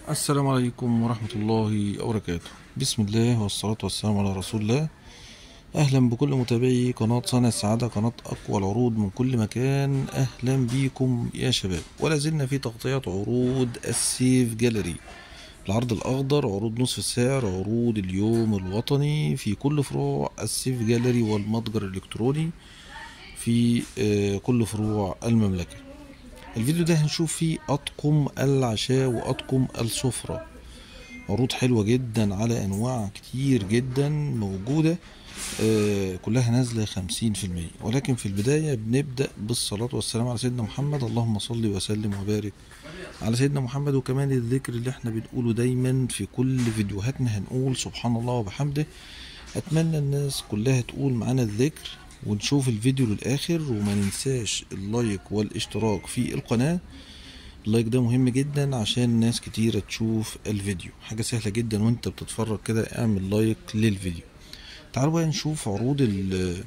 السلام عليكم ورحمة الله وبركاته بسم الله والصلاة والسلام على رسول الله أهلا بكل متابعي قناة صانع السعادة قناة أقوى العروض من كل مكان أهلا بيكم يا شباب ولا زلنا في تغطية عروض السيف جاليري العرض الأخضر عروض نصف السعر عروض اليوم الوطني في كل فروع السيف جاليري والمتجر الإلكتروني في آه، كل فروع المملكة الفيديو ده هنشوف فيه أطقم العشاء وأطقم السفرة عروض حلوة جدا على أنواع كتير جدا موجودة آه، كلها نازلة خمسين في المية ولكن في البداية بنبدأ بالصلاة والسلام على سيدنا محمد اللهم صل وسلم وبارك على سيدنا محمد وكمان الذكر اللي احنا بنقوله دايما في كل فيديوهاتنا هنقول سبحان الله وبحمده أتمنى الناس كلها تقول معانا الذكر ونشوف الفيديو للآخر وما ننساش اللايك والاشتراك في القناة اللايك ده مهم جدا عشان ناس كتيرة تشوف الفيديو حاجة سهلة جدا وانت بتتفرج كده اعمل لايك للفيديو تعالوا بقى نشوف عروض ال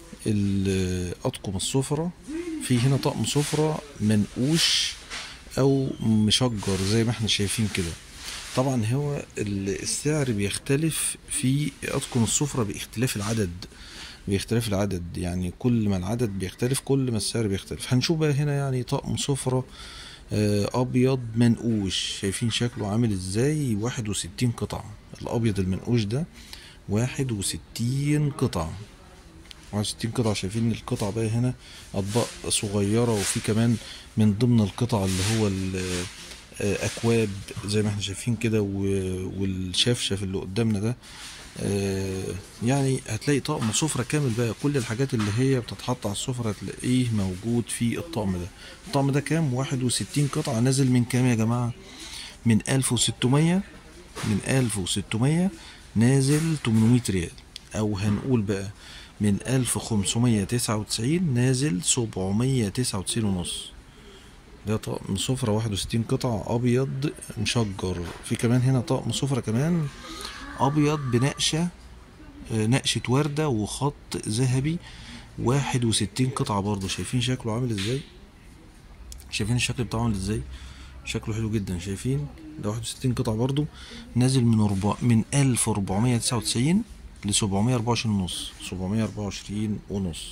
ال- أطقم السفرة في هنا طقم سفرة منقوش أو مشجر زي ما احنا شايفين كده طبعا هو ال- السعر بيختلف في أطقم السفرة باختلاف العدد باختلاف العدد يعني كل ما العدد بيختلف كل ما السعر بيختلف هنشوف بقى هنا يعني طقم سفرة آه، أبيض منقوش شايفين شكله عامل ازاي واحد وستين قطعة الأبيض المنقوش ده واحد وستين قطعة واحد وستين قطعة شايفين القطع بقى هنا أطباق صغيرة وفي كمان من ضمن القطع اللي هو ال- آه، أكواب زي ما احنا شايفين كده و- والشفشف اللي قدامنا ده آه، يعني هتلاقي طقم سفرة كامل بقى كل الحاجات اللي هي بتتحط على السفرة هتلاقيه موجود في الطقم ده الطقم ده كام واحد وستين قطعة نازل من كام يا جماعة من ألف وستمية من ألف وستمية نازل تمنمية ريال أو هنقول بقى من ألف خمسمية تسعة وتسعين نازل سبعمية تسعة وتسعين ونص ده طقم سفرة واحد وستين قطعة أبيض مشجر في كمان هنا طقم سفرة كمان أبيض بنقشة آه، نقشة وردة وخط ذهبي واحد وستين قطعة برضه شايفين شكله عامل ازاي شايفين الشكل بتاعه عامل ازاي شكله حلو جدا شايفين ده واحد وستين قطعة برضه نازل من أربع من ألف أربعمية تسعة وتسعين لسبعمية أربعة وعشرين ونص سبعمية أربعة وعشرين ونص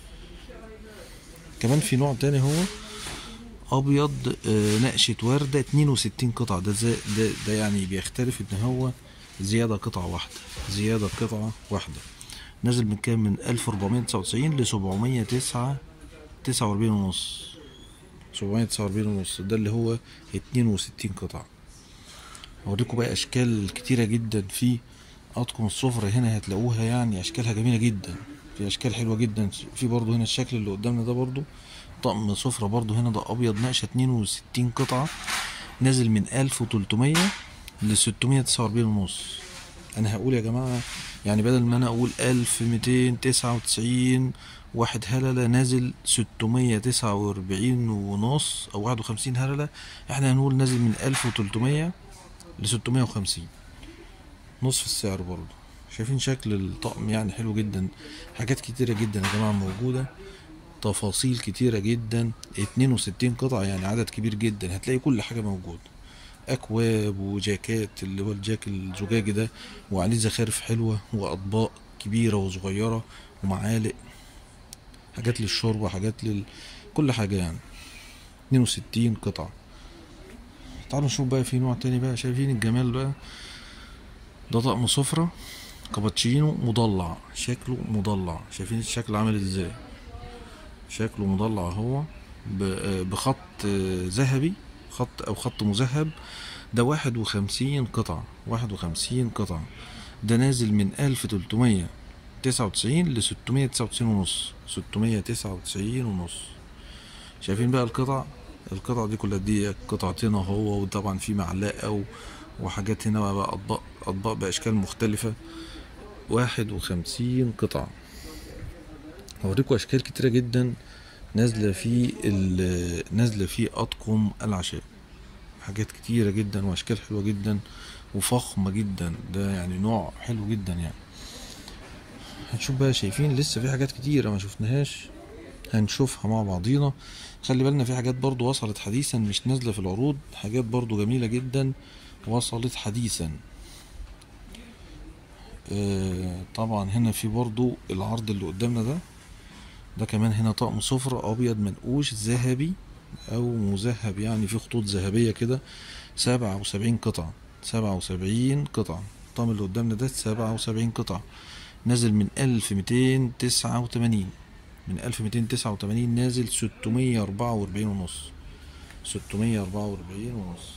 كمان في نوع تاني هو ابيض آه، نقشة وردة 62 قطعة ده زي ده, ده يعني بيختلف ان هو زيادة قطعة واحدة زيادة قطعة واحدة نازل من كام من 1499 ل 749 ونص 749 ونص ده اللي هو 62 قطعة اوريكم بقى اشكال كتيرة جدا في اطقم السفرة هنا هتلاقوها يعني اشكالها جميلة جدا في اشكال حلوة جدا في برضو هنا الشكل اللي قدامنا ده برضو طقم سفرة برضو هنا ده ابيض نقشة 62 قطعة نازل من 1300 ل 649 ونص انا هقول يا جماعة يعني بدل ما انا اقول 1299 واحد هللة نازل 649 ونص او 51 هللة احنا هنقول نازل من 1300 ل 650 نصف السعر برضه شايفين شكل الطقم يعني حلو جدا حاجات كتيرة جدا يا جماعة موجودة تفاصيل كتيرة جدا 62 قطعة يعني عدد كبير جدا هتلاقي كل حاجة موجودة أكواب وجاكات اللي هو الجاك الزجاجي ده وعليه زخارف حلوة وأطباق كبيرة وصغيرة ومعالق حاجات للشرب وحاجات لل كل حاجة يعني 62 قطعة تعالوا نشوف بقى في نوع تاني بقى شايفين الجمال بقى ده طقم سفرة كابتشينو مضلع شكله مضلع شايفين الشكل عامل ازاي شكله مضلع اهو ب- آه، بخط آه، ذهبي خط او خط مذهب ده واحد وخمسين قطعة واحد وخمسين قطعة ده نازل من ألف تلتمية تسعة وتسعين لستمية تسعة وتسعين ونص ستمية تسعة وتسعين ونص شايفين بقى القطع القطع دي كلها دي قطعتين اهو وطبعا في معلقة و- وحاجات هنا بقى أطباق أطباق بأشكال مختلفة واحد وخمسين قطعة هوريكم أشكال كتيرة جدا نازلة في ال- نازلة في أطقم العشاء حاجات كتيرة جدا وأشكال حلوة جدا وفخمة جدا ده يعني نوع حلو جدا يعني هنشوف بقى شايفين لسه في حاجات كتيرة ما شفناهاش هنشوفها مع بعضينا خلي بالنا في حاجات برضو وصلت حديثا مش نازلة في العروض حاجات برضو جميلة جدا وصلت حديثا آه، طبعا هنا في برضو العرض اللي قدامنا ده ده كمان هنا طقم سفرة ابيض منقوش ذهبي او مذهب يعني في خطوط ذهبية كده سبعة وسبعين قطعة سبعة وسبعين قطعة الطقم اللي قدامنا ده سبعة وسبعين قطعة نازل من ألف ميتين تسعة وتمانين من ألف ميتين تسعة وتمانين نازل ستمية أربعة وأربعين ونص ستمية أربعة وأربعين ونص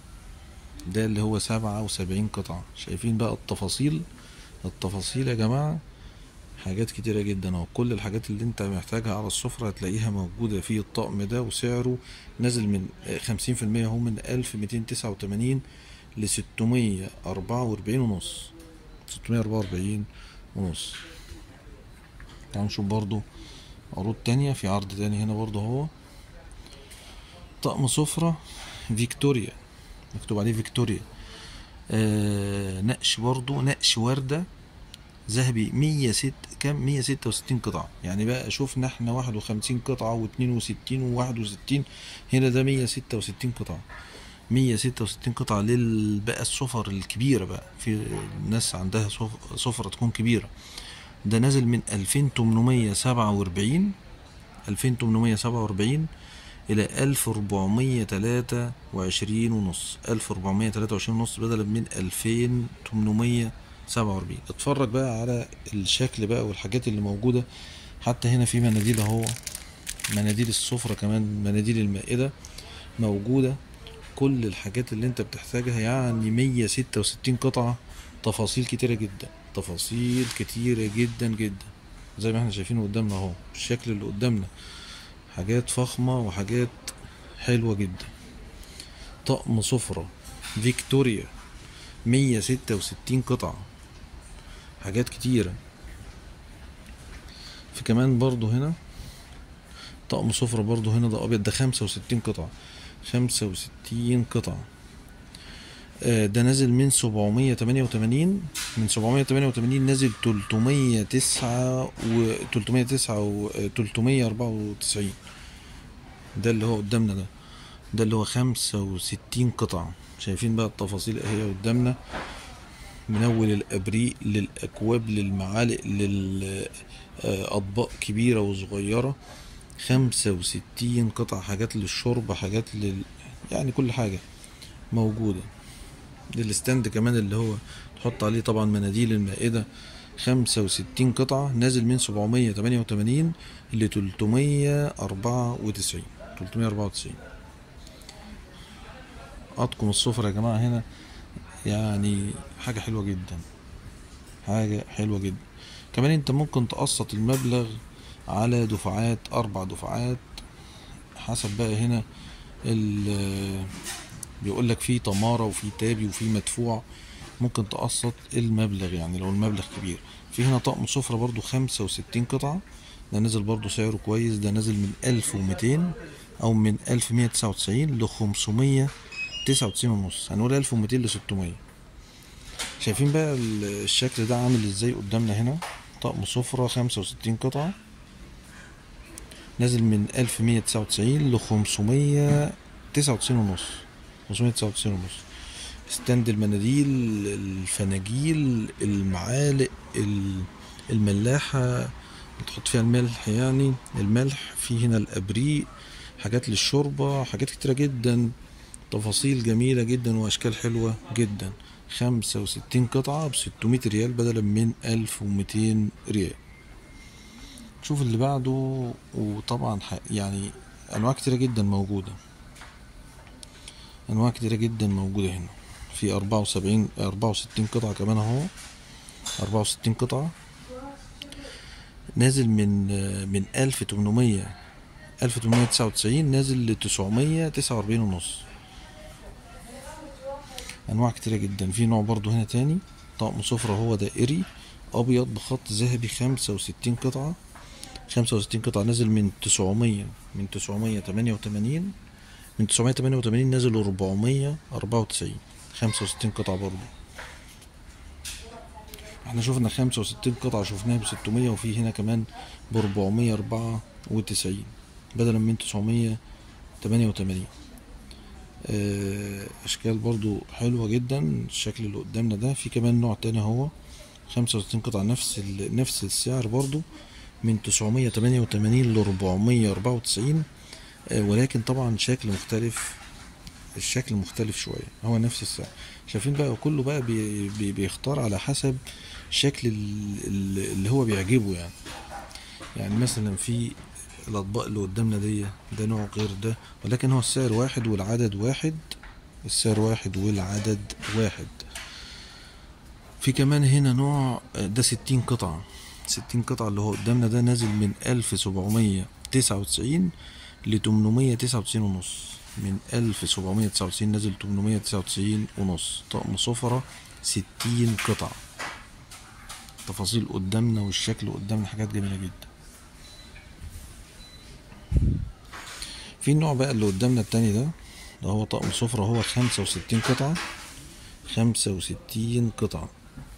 ده اللي هو سبعة وسبعين قطعة شايفين بقى التفاصيل التفاصيل يا جماعة حاجات كتيرة جدا اهو كل الحاجات اللي انت محتاجها على السفرة هتلاقيها موجودة في الطقم ده وسعره نازل من خمسين في المية هو من ألف ميتين تسعة وتمانين لستمية أربعة وأربعين ونص ستمية أربعة وأربعين ونص تعالوا نشوف برضو عروض تانية في عرض تاني هنا برضو هو طقم سفرة فيكتوريا مكتوب عليه فيكتوريا آه نقش برضو نقش وردة ذهبي مية ست كام مية ستة وستين قطعة يعني بقى شوفنا احنا واحد وخمسين قطعة واتنين وستين وواحد وستين هنا ده مية ستة وستين قطعة مية ستة وستين قطعة لل بقى السفر الكبيرة بقى في ناس عندها سف- سفرة تكون كبيرة ده نازل من ألفين تمنمية سبعة وأربعين ألفين تمنمية سبعة وأربعين إلى ألف ربعمية تلاتة وعشرين ونص ألف ربعمية تلاتة وعشرين ونص بدلا من ألفين تمنمية سبعة وأربعين اتفرج بقى على الشكل بقى والحاجات اللي موجودة حتى هنا في مناديل اهو مناديل السفرة كمان مناديل المائدة موجودة كل الحاجات اللي انت بتحتاجها يعني مية ستة وستين قطعة تفاصيل كتيرة جدا تفاصيل كتيرة جدا جدا زي ما احنا شايفين قدامنا اهو الشكل اللي قدامنا حاجات فخمة وحاجات حلوة جدا طقم سفرة فيكتوريا مية ستة وستين قطعة حاجات كتيرة في كمان برضو هنا طقم سفرة برضو هنا ده أبيض ده خمسة وستين قطعة خمسة وستين قطعة آه، ده نازل من سبعمية تمانية وتمانين من سبعمية تمانية وتمانين نازل تلتمية تسعة و تلتمية تسعة و تلتمية أربعة وتسعين ده اللي هو قدامنا ده ده اللي هو خمسة وستين قطعة شايفين بقى التفاصيل اهي قدامنا من أول الأبريق للأكواب للمعالق للأطباق كبيرة وصغيرة خمسة وستين قطعة حاجات للشرب حاجات لل يعني كل حاجة موجودة الستاند كمان اللي هو تحط عليه طبعا مناديل المائدة خمسة وستين قطعة نازل من سبعمية تمانية وتمانين لتلتمية أربعة وتسعين تلتمية أربعة وتسعين أطقم السفرة يا جماعة هنا يعني حاجة حلوة جدا حاجة حلوة جدا كمان انت ممكن تقسط المبلغ على دفعات أربع دفعات حسب بقى هنا ال بيقول لك في تمارة وفي تابي وفي مدفوع ممكن تقسط المبلغ يعني لو المبلغ كبير في هنا طقم سفرة برضو خمسة وستين قطعة ده نزل برضو سعره كويس ده نزل من ألف وميتين أو من ألف مية تسعة وتسعين لخمسمية تسعة وتسعين ونص هنقول ألف وميتين لستمية شايفين بقى ال- الشكل ده عامل ازاي قدامنا هنا طقم سفرة خمسة وستين قطعة نازل من ألف مية تسعة وتسعين لخمسمية تسعة وتسعين ونص خمسمية تسعة وتسعين ونص ستاند المناديل الفناجيل المعالق ال- الملاحة اللي تحط فيها الملح يعني الملح في هنا الأبريق حاجات للشوربة حاجات كتيرة جدا تفاصيل جميلة جدا وأشكال حلوة جدا خمسة وستين قطعة بستمية ريال بدلا من ألف ومتين ريال شوف اللي بعده وطبعا ح- يعني أنواع كتيرة جدا موجودة أنواع كتيرة جدا موجودة هنا في أربعة وسبعين أربعة وستين قطعة كمان أهو أربعة وستين قطعة نازل من من ألف تمنمية ألف تمنمية تسعة وتسعين نازل لتسعمية تسعة وأربعين ونص انواع كتيرة جدا في نوع برضو هنا تاني طقم سفرة هو دائري ابيض بخط ذهبي خمسة وستين قطعة خمسة وستين قطعة نازل من تسعمية من تسعمية تمانية وتمانين من تسعمية تمانية وتمانين نازل لربعمية أربعة وتسعين خمسة وستين قطعة برضو احنا شفنا خمسة وستين قطعة شفناها بستمية وفي هنا كمان بربعمية أربعة وتسعين بدلا من تسعمية تمانية وتمانين آه، اشكال برضو حلوة جدا الشكل اللي قدامنا ده في كمان نوع تاني هو خمسة وستين قطعة نفس ال... نفس السعر برضو من تسعمية تمانية وتمانين لربعمية أربعة وتسعين ولكن طبعا شكل مختلف الشكل مختلف شوية هو نفس السعر شايفين بقى كله بقى بي... بي... بيختار على حسب الشكل ال- ال- اللي هو بيعجبه يعني يعني مثلا في الأطباق اللي قدامنا دي ده نوع غير ده ولكن هو السعر واحد والعدد واحد السعر واحد والعدد واحد في كمان هنا نوع ده ستين قطعة ستين قطعة اللي هو قدامنا ده نازل من ألف سبعمية تسعة وتسعين لتمنمية تسعة وتسعين ونص من ألف سبعمية تسعة وتسعين نازل تمنمية تسعة وتسعين ونص طقم سفرة ستين قطعة تفاصيل قدامنا والشكل قدامنا حاجات جميلة جدا في النوع بقى اللي قدامنا التاني ده ده هو طقم سفرة هو خمسة وستين قطعة خمسة وستين قطعة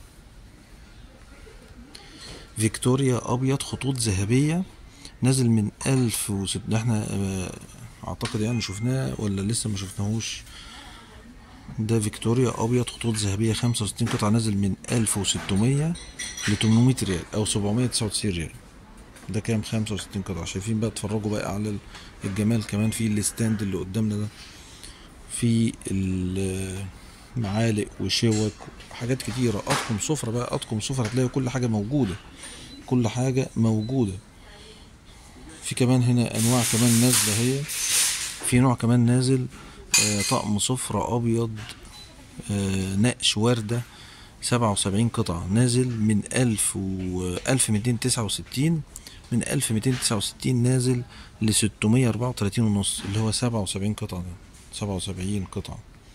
فيكتوريا أبيض خطوط ذهبية نازل من ألف وست ده احنا آه، أعتقد يعني شفناه ولا لسه ما شفناهوش ده فيكتوريا أبيض خطوط ذهبية خمسة وستين قطعة نازل من ألف وستمية لتمنمية ريال أو سبعمية تسعة وتسعين ريال ده كام خمسة وستين قطعة شايفين بقى اتفرجوا بقى على الجمال كمان في الستاند اللي قدامنا ده في المعالق وشوك وحاجات كتيرة أطقم سفرة بقى أطقم سفرة هتلاقي كل حاجة موجودة كل حاجة موجودة في كمان هنا أنواع كمان نازلة هي في نوع كمان نازل آه، طقم سفرة أبيض آه، نقش وردة سبعة وسبعين قطعة نازل من ألف و ألف ميتين تسعة وستين من ألف ميتين تسعة وستين نازل لستمية أربعة وتلاتين ونص اللي هو سبعة وسبعين قطعة ده سبعة وسبعين قطعة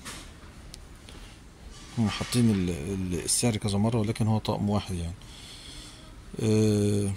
هم حاطين ال- ال- السعر كذا مرة ولكن هو طقم واحد يعني آه،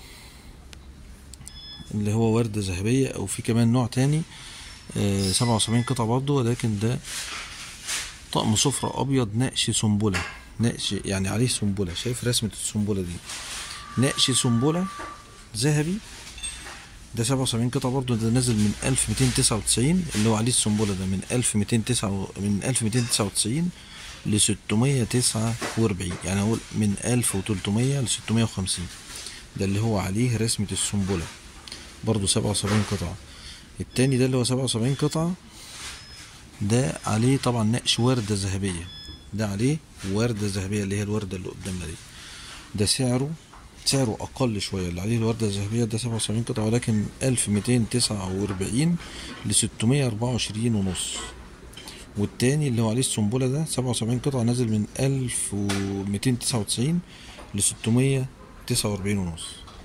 اللي هو وردة ذهبية أو في كمان نوع تاني سبعة وسبعين قطعة برضه ولكن ده طقم سفرة أبيض نقش سنبلة نقش يعني عليه سنبلة شايف رسمة السنبلة دي نقش سنبلة ذهبي ده سبعة وسبعين قطعة برضه ده نازل من ألف ميتين تسعة وتسعين اللي هو عليه السنبلة ده من ألف ميتين تسعة من ألف ميتين تسعة وتسعين لستمية تسعة وأربعين يعني هو من ألف وتلتمية لستمية وخمسين ده اللي هو عليه رسمة السنبلة برضه سبعة وسبعين قطعة التاني ده اللي هو سبعة وسبعين قطعة ده عليه طبعا نقش وردة ذهبية ده عليه وردة ذهبية اللي هي الوردة اللي قدامنا دي ده سعره سعره أقل شوية اللي عليه الوردة الذهبية ده سبعة وسبعين قطعة ولكن ألف ميتين تسعة وأربعين لستمية أربعة وعشرين ونص والتاني اللي هو عليه السنبلة ده سبعة وسبعين قطعة نازل من ألف وميتين تسعة وتسعين لستمية تسعة وأربعين ونص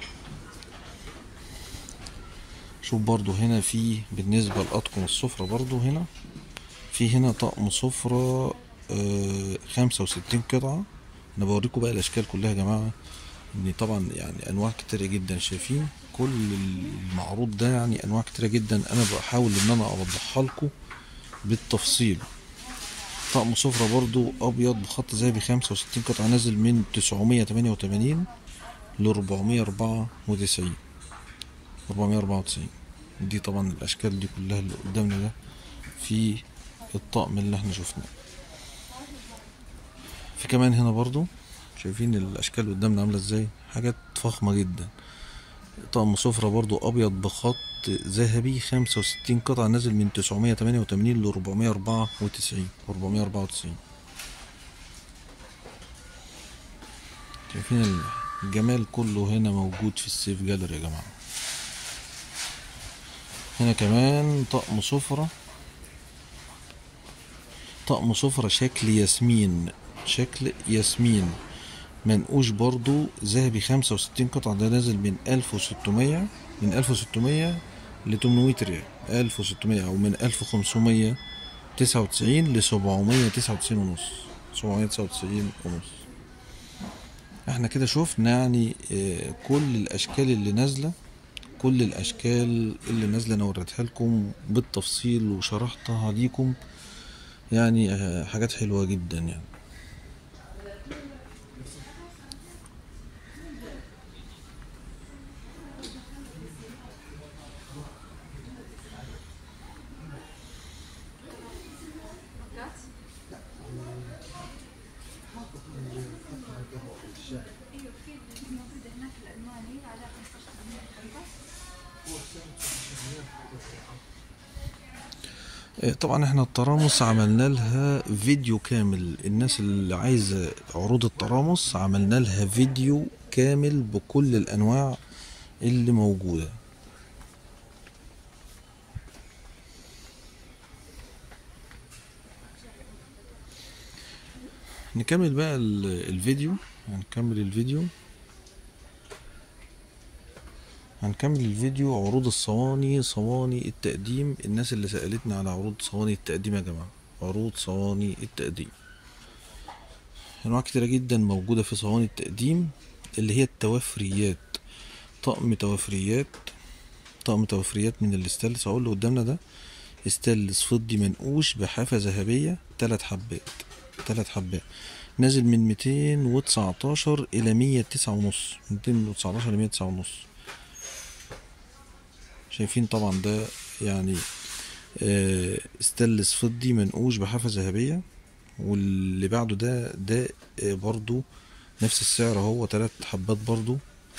شوف برضو هنا في بالنسبة لأطقم السفرة برضو هنا في هنا طقم سفرة آه، خمسة وستين قطعة أنا بوريكم بقى الأشكال كلها يا جماعة إن طبعا يعني أنواع كتيرة جدا شايفين كل المعروض ده يعني أنواع كتيرة جدا أنا بحاول إن أنا أوضحها لكم بالتفصيل طقم سفرة برضو أبيض بخط ذهبي خمسة وستين قطعة نازل من تسعمية تمانية وتمانين لربعمية أربعة وتسعين ربعمية أربعة وتسعين دي طبعا الأشكال دي كلها اللي قدامنا ده في الطقم اللي احنا شفناه في كمان هنا برضو شايفين الأشكال قدامنا عاملة ازاي حاجات فخمة جدا طقم سفرة برضو أبيض بخط ذهبي خمسة وستين قطعة نازل من تسعمية تمانية وتمانين لربعمية أربعة وتسعين ربعمية أربعة وتسعين شايفين الجمال كله هنا موجود في السيف جاليري يا جماعة هنا كمان طقم سفرة طقم سفرة شكل ياسمين شكل ياسمين منقوش برضو ذهبي خمسة وستين قطعة ده نازل من ألف وستمية من ألف وستمية لتمنمية ريال ألف وستمية أو من ألف وخمسمية تسعة وتسعين لسبعمية تسعة وتسعين ونص سبعمية تسعة وتسعين ونص احنا كده شفنا يعني آه، كل الأشكال اللي نازلة كل الأشكال اللي نازلة أنا وريتها لكم بالتفصيل وشرحتها ليكم يعني آه، حاجات حلوة جدا يعني آه، طبعا احنا الترامس عملنا لها فيديو كامل الناس اللي عايزة عروض الترامس عملنا لها فيديو كامل بكل الانواع اللي موجودة نكمل بقى ال- الفيديو هنكمل الفيديو هنكمل الفيديو عروض الصواني صواني التقديم الناس اللي سألتنا على عروض صواني التقديم يا جماعة عروض صواني التقديم أنواع كتيرة جدا موجودة في صواني التقديم اللي هي التوافريات طقم توافريات طقم توافريات من الاستانلس اهو اللي قدامنا ده استانلس فضي منقوش بحافة ذهبية تلات حبات تلات حبات نازل من ميتين وتسعتاشر إلى مية تسعة ونص ميتين وتسعتاشر لمية تسعة ونص شايفين طبعا ده يعني آه، استانلس فضي منقوش بحافة ذهبية واللي بعده ده ده آه، برضو نفس السعر هو تلات حبات برضو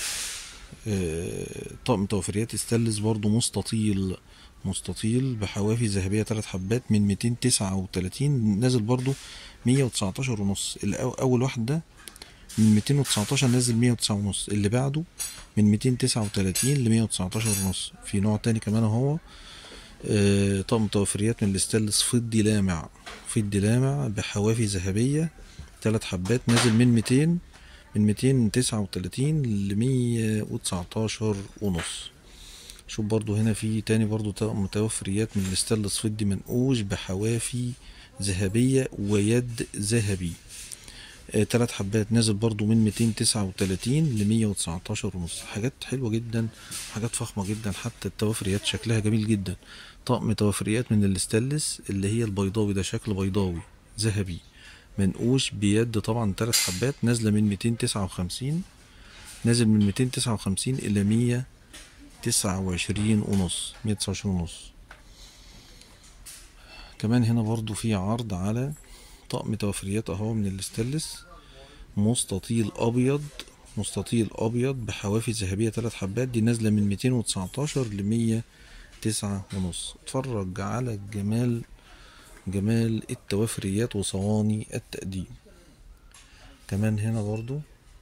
آه، طقم توفيريات استانلس برضو مستطيل مستطيل بحوافي ذهبية تلات حبات من ميتين تسعة وتلاتين نازل برضو مية وتسعتاشر ونص الأو- أول واحد ده من ميتين وتسعتاشر نازل مية وتسعة ونص اللي بعده من ميتين تسعة وتلاتين لمية وتسعتاشر ونص في نوع تاني كمان اهو آه، طقم توفيريات من الاستانلس فضي لامع فضي لامع بحوافي ذهبية تلات حبات نازل من ميتين من ميتين تسعة وتلاتين لمية وتسعتاشر ونص شوف برضو هنا في تاني برضو طقم توفيريات من الاستانلس فضي منقوش بحوافي ذهبية ويد ذهبي آه، تلات حبات نازل برضو من ميتين تسعة وتلاتين لمية وتسعتاشر ونص حاجات حلوة جدا حاجات فخمة جدا حتى التوافريات شكلها جميل جدا طقم توافريات من الاستانلس اللي هي البيضاوي ده شكل بيضاوي ذهبي منقوش بيد طبعا تلات حبات نازلة من ميتين تسعة وخمسين نازل من ميتين تسعة وخمسين إلى مية تسعة وعشرين ونص مية تسعة وعشرين ونص كمان هنا برضو في عرض على طقم توفريات اهو من الاستانلس مستطيل ابيض مستطيل ابيض بحوافي ذهبيه ثلاث حبات دي نازله من 219 ل 109 ونص اتفرج على جمال جمال التوافريات وصواني التقديم كمان هنا برضو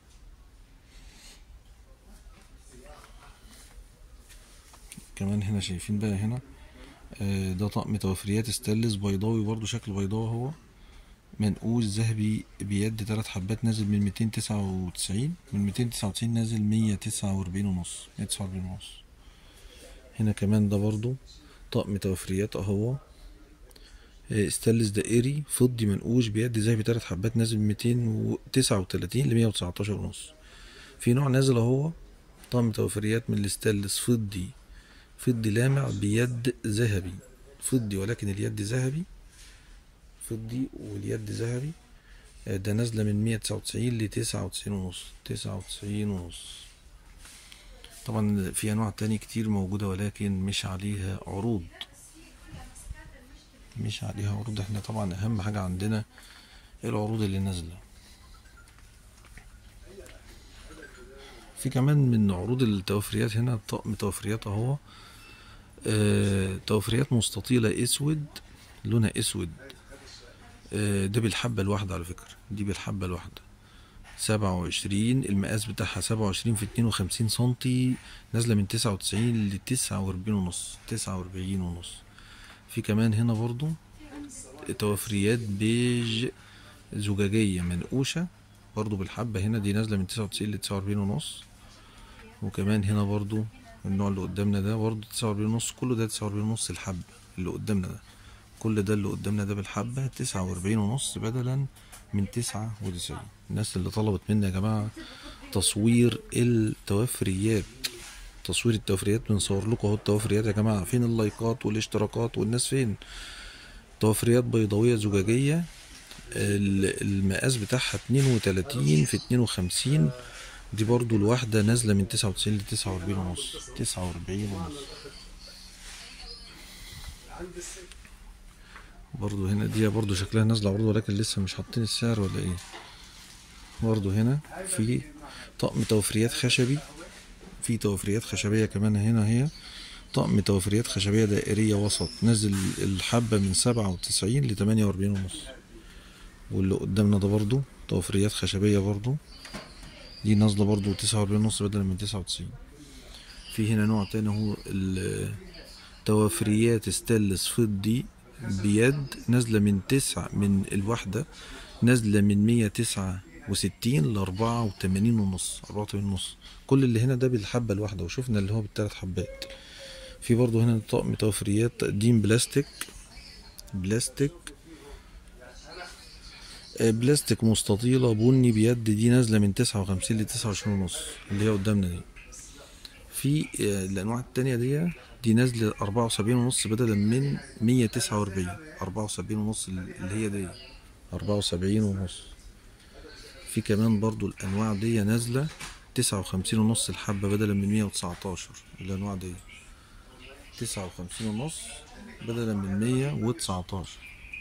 كمان هنا شايفين بقى هنا آه، ده طقم توفريات استانلس بيضاوي برضو شكل بيضاوي هو منقوش ذهبي بيد تلات حبات نازل من ميتين تسعة وتسعين من ميتين تسعة وتسعين نازل مية تسعة وأربعين ونص مية تسعة وأربعين ونص هنا كمان ده برضو طقم توفريات اهو آه، استانلس دائري فضي منقوش بيد ذهبي تلات حبات نازل من ميتين وتسعة وتلاتين لمية وتسعتاشر ونص في نوع نازل اهو طقم توفريات من الاستانلس فضي فضي لامع بيد ذهبي فضي ولكن اليد ذهبي فضي واليد ذهبي آه، ده نازلة من مية تسعة وتسعين لتسعة وتسعين ونص تسعة وتسعين ونص طبعا في أنواع تاني كتير موجودة ولكن مش عليها عروض مش عليها عروض احنا طبعا أهم حاجة عندنا العروض اللي نازلة في كمان من عروض التوفريات هنا طقم توفريات اهو آه، توفريات مستطيلة اسود لونها اسود آه، ده بالحبة الواحدة على فكرة دي بالحبة الواحدة سبعة وعشرين المقاس بتاعها سبعة وعشرين في اتنين وخمسين سنتي نازلة من تسعة وتسعين لتسعة وأربعين ونص تسعة وأربعين ونص في كمان هنا برضو توفريات بيج زجاجية منقوشة برضو بالحبة هنا دي نازلة من تسعة وتسعين لتسعة وأربعين ونص وكمان هنا برضو النوع اللي قدامنا ده برضو تسعة وأربعين ونص كله ده تسعة وأربعين ونص الحبة اللي قدامنا ده كل ده اللي قدامنا ده بالحبة تسعة وأربعين ونص بدلا من تسعة وتسعين الناس اللي طلبت مني يا جماعة تصوير التوفريات تصوير التوفريات بنصور لكم اهو التوفريات يا جماعة فين اللايكات والاشتراكات والناس فين توفريات بيضاوية زجاجية ال- المقاس بتاعها اتنين وتلاتين في اتنين وخمسين دي برضو الواحدة نازلة من تسعة وتسعين لتسعة وأربعين ونص تسعة وأربعين ونص برضو هنا دي برضو شكلها نازلة برضو ولكن لسه مش حاطين السعر ولا ايه برضو هنا في طقم توفريات خشبي في توفريات خشبية كمان هنا هي طقم توفيريات خشبية دائرية وسط نازل الحبة من سبعة وتسعين لتمانية وأربعين ونص واللي قدامنا ده برضو توفيريات خشبية برضو دي نازلة برضو تسعة وأربعين ونص بدلا من تسعة وتسعين في هنا نوع تاني هو التوافريات ستانلس فضي بيد نازلة من تسعة من الواحدة نازلة من مية تسعة وستين لأربعة وتمانين ونص أربعة وتمانين ونص كل اللي هنا ده بالحبة الواحدة وشوفنا اللي هو بالتلات حبات في برضو هنا طقم توفريات دين بلاستيك بلاستيك آه، بلاستيك مستطيلة بني بيد دي نازلة من تسعة وخمسين لتسعة وعشرين ونص اللي هي قدامنا دي في آه، الأنواع التانية دي دي نازلة أربعة وسبعين ونص بدلا من مية تسعة وأربعين أربعة وسبعين ونص اللي هي دي أربعة وسبعين ونص في كمان برضو الأنواع دي نازلة تسعة وخمسين ونص الحبة بدلا من مية وتسعتاشر الأنواع دي تسعة وخمسين ونص بدلا من مية وتسعتاشر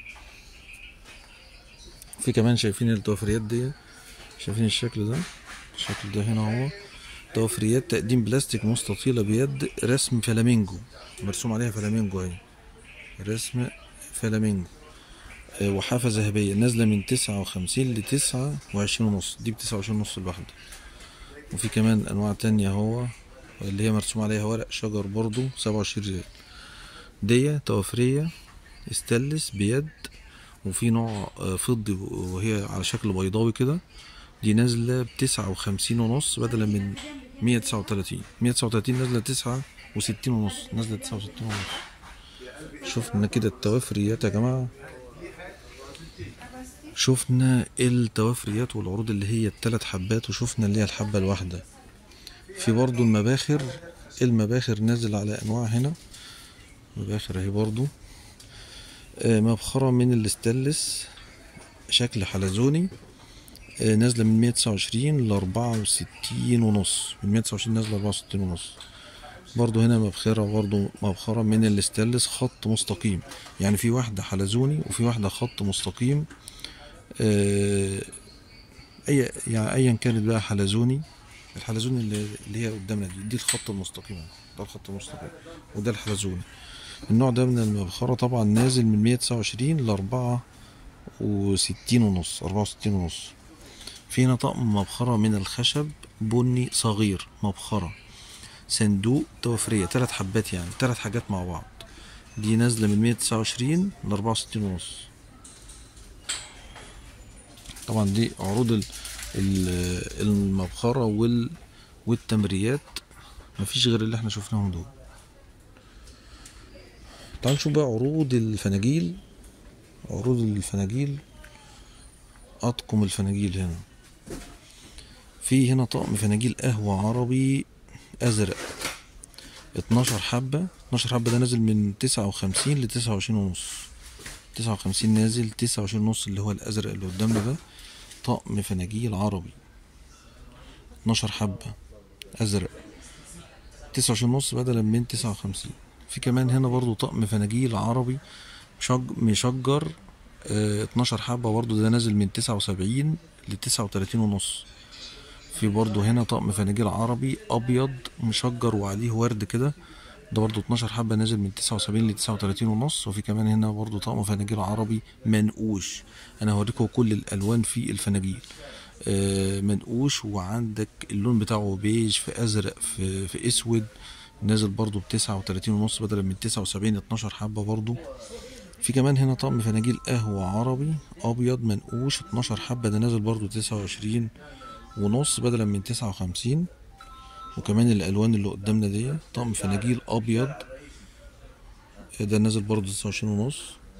في كمان شايفين التوفريات دي شايفين الشكل ده الشكل ده هنا هو توفريات تقديم بلاستيك مستطيلة بيد رسم فلامينجو مرسوم عليها فلامينجو اهي رسم فلامينجو آه، وحافة ذهبية نازلة من تسعة وخمسين لتسعة وعشرين ونص دي بتسعة وعشرين ونص الواحدة وفي كمان أنواع تانية هو اللي هي مرسوم عليها ورق شجر برضو سبعة وعشرين ريال دي توفرية استلس بيد وفي نوع آه، فضي وهي على شكل بيضاوي كده دي نازلة بتسعة وخمسين ونص بدلا من مية تسعة وتلاتين مية تسعة وتلاتين نازلة تسعة وستين ونص نازلة تسعة وستين ونص شفنا كده التوافريات يا جماعة شفنا التوافريات والعروض اللي هي التلات حبات وشفنا اللي هي الحبة الواحدة في برضو المباخر المباخر نازل على انواع هنا مباخر اهي برضو آه، مبخرة من الاستانلس شكل حلزوني آه، نازلة من مية تسعة وعشرين لأربعة وستين ونص من مية تسعة وعشرين نازلة أربعة وستين ونص برضو هنا مبخرة برضو مبخرة من الاستانلس خط مستقيم يعني في واحدة حلزوني وفي واحدة خط مستقيم آه، أي يعني أيا كانت بقى حلزوني الحلزوني اللي, اللي هي قدامنا دي دي الخط المستقيم ده الخط المستقيم وده الحلزوني النوع ده من المبخرة طبعا نازل من مية تسعة وعشرين لأربعة وستين ونص أربعة وستين ونص في هنا طقم مبخرة من الخشب بني صغير مبخرة صندوق توفرية تلات حبات يعني تلات حاجات مع بعض دي نازلة من مية تسعة وعشرين لأربعة وستين ونص طبعا دي عروض ال- ال- المبخرة وال والتمريات مفيش غير اللي احنا شفناهم دول تعالوا نشوف بقى عروض الفناجيل عروض الفناجيل أطقم الفناجيل هنا في هنا طقم فناجيل قهوة عربي أزرق اتناشر حبة اتناشر حبة ده نازل من تسعة وخمسين لتسعة وعشرين ونص تسعة وخمسين نازل تسعة وعشرين ونص اللي هو الأزرق اللي قدامنا ده طقم فناجيل عربي اتناشر حبة أزرق تسعة وعشرين ونص بدلا من تسعة وخمسين في كمان هنا برضو طقم فناجيل عربي مشج... مشجر اه 12 حبة برضو ده نازل من تسعة وسبعين لتسعة وتلاتين ونص في برضو هنا طقم فناجيل عربي أبيض مشجر وعليه ورد كده ده برضو 12 حبة نازل من تسعة وسبعين لتسعة وتلاتين ونص وفي كمان هنا برضو طقم فناجيل عربي منقوش أنا هوريكم كل الألوان في الفناجيل آه، منقوش وعندك اللون بتاعه بيج في أزرق في, في أسود نازل برضو بتسعة وتلاتين ونص بدلا من تسعة وسبعين اتناشر حبة برضو في كمان هنا طقم فناجيل قهوة عربي أبيض منقوش اتناشر حبة ده نازل برضو تسعة وعشرين ونص بدلا من تسعة وخمسين وكمان الألوان اللي قدامنا دي طقم فناجيل أبيض ده نازل برضو تسعة وعشرين ونص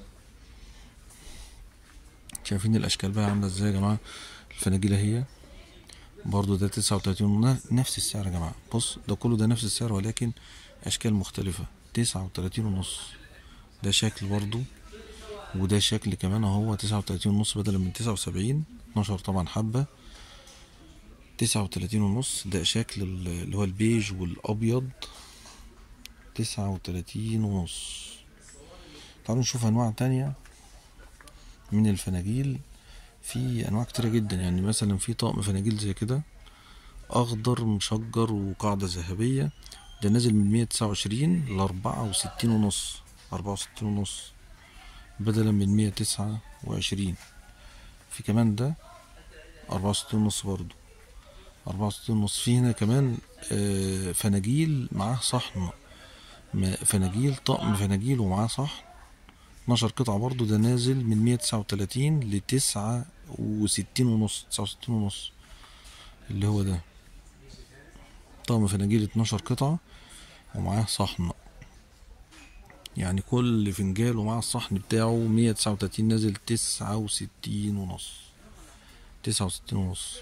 شايفين الأشكال بقى عاملة ازاي يا جماعة الفناجيل اهي برضو ده تسعة وتلاتين ونص نفس السعر يا جماعة بص ده كله ده نفس السعر ولكن أشكال مختلفة تسعة وتلاتين ونص ده شكل برضو وده شكل كمان اهو تسعة وتلاتين ونص بدلا من تسعة وسبعين اتناشر طبعا حبة تسعة وتلاتين ونص ده شكل ال- اللي هو البيج والأبيض تسعة وتلاتين ونص تعالوا نشوف أنواع تانية من الفناجيل في أنواع كتيرة جدا يعني مثلا في طقم فناجيل زي كده أخضر مشجر وقاعدة ذهبية ده نازل من مية تسعة وعشرين لأربعة وستين ونص أربعة وستين ونص بدلا من مية تسعة وعشرين في كمان ده أربعة وستين ونص برضو أربعة وستين ونص في هنا كمان آه، فناجيل معاه صحن ما- فناجيل طقم فناجيل ومعاه صحن 12 قطعة برضو ده نازل من 139 ل 69 ونص 69 ونص اللي هو ده طقم فناجيل 12 قطعة ومعاه صحن يعني كل فنجال ومعاه الصحن بتاعه 139 نازل 69 ونص 69 ونص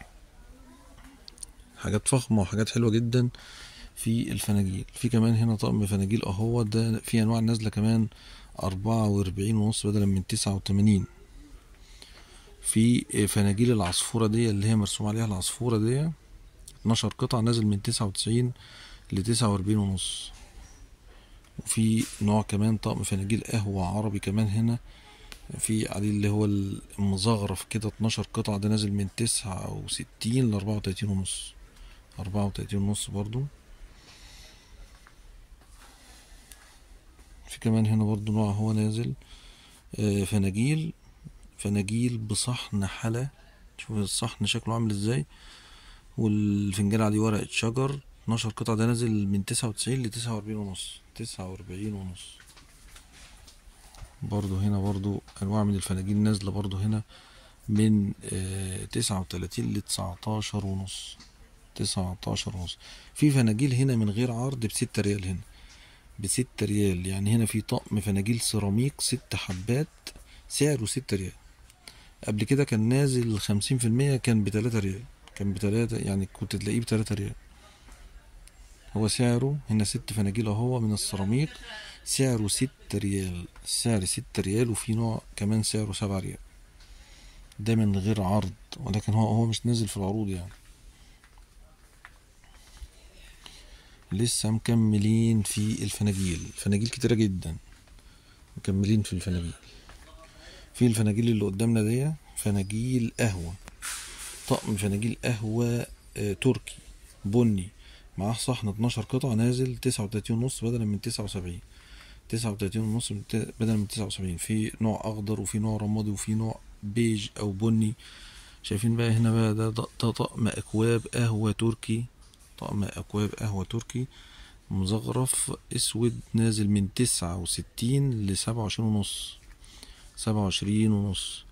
حاجات فخمة وحاجات حلوة جدا في الفناجيل في كمان هنا طقم فناجيل اهو ده في انواع نازلة كمان أربعة وأربعين ونص بدلا من تسعة وتمانين في فناجيل العصفورة دي اللي هي مرسوم عليها العصفورة دي اتناشر قطعة نازل من تسعة وتسعين لتسعة وأربعين ونص وفي نوع كمان طقم فناجيل قهوة عربي كمان هنا في عليه اللي هو المزغرف كده اتناشر قطعة ده نازل من تسعة وستين لأربعة وتلاتين ونص أربعة وتلاتين ونص برضو في كمان هنا برضو نوع هو نازل آه، فناجيل فناجيل بصحن حلا شوف الصحن شكله عامل ازاي والفنجان عليه ورقة شجر 12 قطعة ده نازل من تسعة وتسعين لتسعة وأربعين ونص تسعة وأربعين ونص برضو هنا برضو أنواع من الفناجيل نازلة برضو هنا من تسعة وتلاتين لتسعتاشر ونص تسعتاشر ونص في فناجيل هنا من غير عرض بستة ريال هنا بستة ريال يعني هنا في طقم فناجيل سيراميك ست حبات سعره ستة ريال قبل كده كان نازل خمسين في المية كان بتلاتة ريال كان بتلاتة يعني كنت تلاقيه بتلاتة ريال هو سعره هنا ست فناجيل اهو من السيراميك سعره ستة ريال سعر ستة ريال وفي نوع كمان سعره سبعة ريال ده من غير عرض ولكن هو هو مش نازل في العروض يعني لسه مكملين في الفناجيل فناجيل كتيرة جدا مكملين في الفناجيل في الفناجيل اللي قدامنا دي فناجيل قهوة طقم فناجيل قهوة آه، تركي بني معاه صحن 12 قطعة نازل تسعة وتلاتين ونص بدلا من تسعة وسبعين تسعة وتلاتين ونص من ت- بدلا من تسعة وسبعين في نوع أخضر وفي نوع رمادي وفي نوع بيج أو بني شايفين بقى هنا بقى ده, ده, ده طقم أكواب قهوة تركي طقم أكواب قهوة تركي مزغرف أسود نازل من تسعة وستين لسبعة وعشرين ونص سبعة وعشرين ونص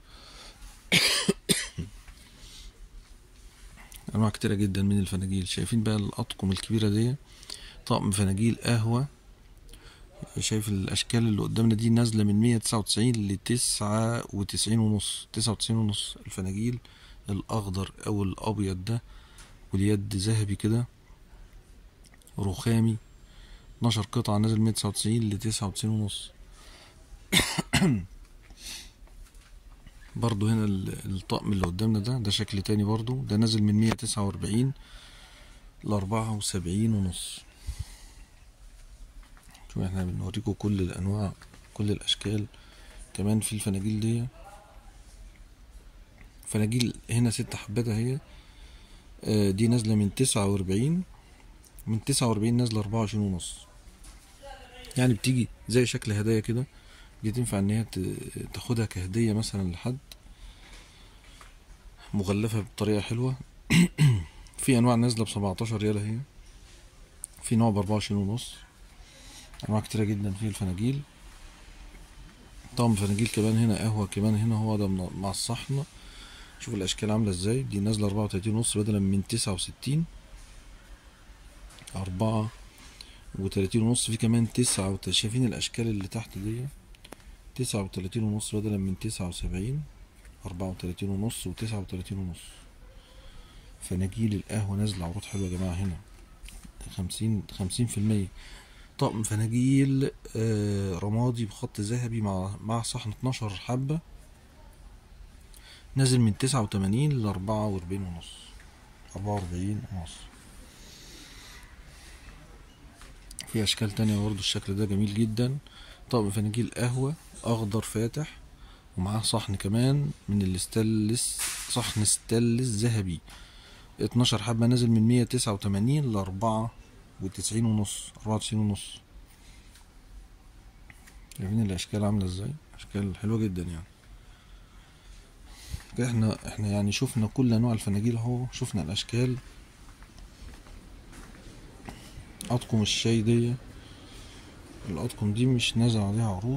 أنواع كتيرة جدا من الفناجيل شايفين بقى الأطقم الكبيرة دي طقم فناجيل قهوة شايف الأشكال اللي قدامنا دي نازلة من مية تسعة وتسعين لتسعة وتسعين ونص تسعة وتسعين ونص الفناجيل الأخضر أو الأبيض ده واليد ذهبي كده رخامي 12 قطعة نازل مية تسعة وتسعين لتسعة وتسعين ونص برضو هنا ال- الطقم اللي قدامنا ده ده شكل تاني برضو ده نازل من مية تسعة وأربعين لأربعة وسبعين ونص شوف احنا بنوريكم كل الأنواع كل الأشكال كمان في الفناجيل دي فناجيل هنا ست حبات اهي آه، دي نازلة من تسعة وأربعين من تسعة وأربعين نازلة أربعة وعشرين ونص يعني بتيجي زي شكل هدايا كده دي تنفع إن هي ت- تاخدها كهدية مثلا لحد مغلفة بطريقة حلوة في أنواع نازلة بسبعتاشر ريال اهي في نوع بأربعة وعشرين ونص أنواع كتيرة جدا في الفناجيل طقم فناجيل كمان هنا قهوة كمان هنا هو ده من- مع الصحن شوف الأشكال عاملة ازاي دي نازلة أربعة وتلاتين ونص بدلا من تسعة وستين أربعة وتلاتين ونص في كمان تسعة وت... شايفين الأشكال اللي تحت دي تسعة وتلاتين ونص بدلا من تسعة وسبعين أربعة وتلاتين ونص وتسعة وتلاتين ونص فناجيل القهوة نازلة عروض حلوة يا جماعة هنا خمسين خمسين في المية طقم فناجيل آه، رمادي بخط ذهبي مع مع صحن 12 حبة نازل من تسعة وتمانين لأربعة وأربعين ونص أربعة وأربعين ونص في أشكال تانية برضه الشكل ده جميل جدا طقم فناجيل قهوة أخضر فاتح ومعاه صحن كمان من الاستانلس صحن ستانلس ذهبي اتناشر حبة نازل من مية تسعة وتمانين لأربعة وتسعين ونص أربعة وتسعين ونص شايفين الأشكال عاملة ازاي أشكال حلوة جدا يعني كده احنا احنا يعني شفنا كل أنواع الفناجيل اهو شفنا الأشكال أطقم الشاي دي الأطقم دي مش نازل عليها عروض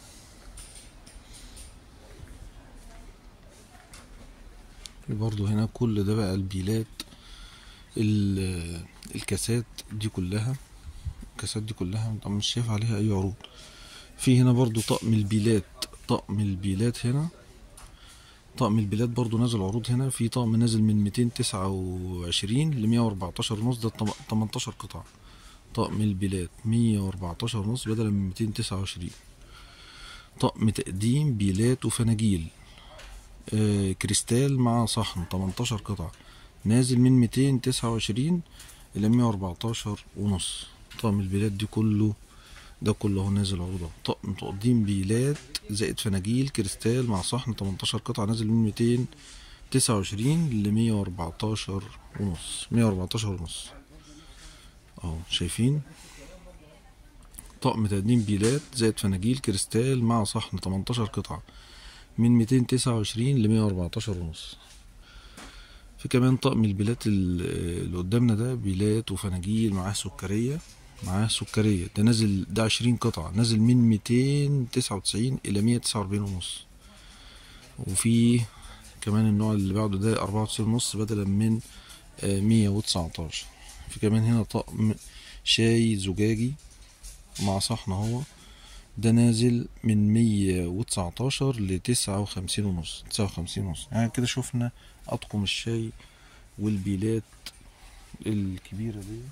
برضو هنا كل ده بقى البيلات ال- الكاسات دي كلها الكاسات دي كلها طبعا مش شايف عليها اي عروض في هنا برضو طقم البيلات طقم البيلات هنا طقم البيلات برضو نازل عروض هنا في طقم نازل من 229 ل 114 ونص ده تم- 18 قطعة طقم البيلات 114 ونص بدلا من 229 طقم تقديم بيلات وفناجيل آه، كريستال مع صحن 18 قطعة نازل من 229 إلى 114 ونص طقم البيلات دي كله ده كله هو نازل عروض أهو. طقم تقديم بيلات زائد فناجيل كريستال مع صحن 18 قطعة نازل من 229 ل 114 ونص 114 ونص اهو شايفين طقم تقديم بيلات زائد فناجيل كريستال مع صحن 18 قطعة من 229 ل 114 ونص في كمان طقم البيلات ال- اللي قدامنا ده بيلات وفناجيل معاه سكرية معاه سكرية ده نازل ده 20 قطعة نازل من 299 إلى 149 ونص وفي كمان النوع اللي بعده ده 94 ونص بدلا من آه، 119 في كمان هنا طقم شاي زجاجي مع صحن اهو ده نازل من مية وتسعتاشر لتسعة وخمسين ونص تسعة وخمسين ونص يعني كده شفنا أطقم الشاي والبيلات الكبيرة دي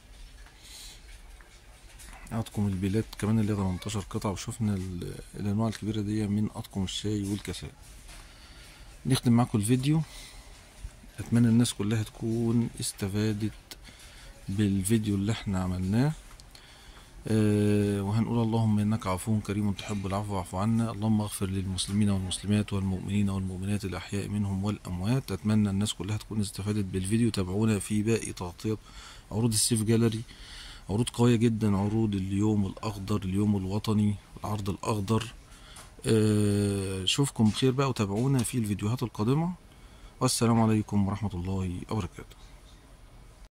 أطقم البيلات كمان اللي هي 18 قطعة وشفنا ال- الأنواع الكبيرة دي من أطقم الشاي والكاسات نختم معاكم الفيديو أتمنى الناس كلها تكون استفادت بالفيديو اللي احنا عملناه آه، وهنقول اللهم انك عفو كريم تحب العفو واعف عنا اللهم اغفر للمسلمين والمسلمات والمؤمنين والمؤمنات الاحياء منهم والاموات اتمنى الناس كلها تكون استفادت بالفيديو تابعونا في باقي تغطيه عروض السيف جاليري عروض قويه جدا عروض اليوم الاخضر اليوم الوطني العرض الاخضر آه، اشوفكم بخير بقى وتابعونا في الفيديوهات القادمه والسلام عليكم ورحمه الله وبركاته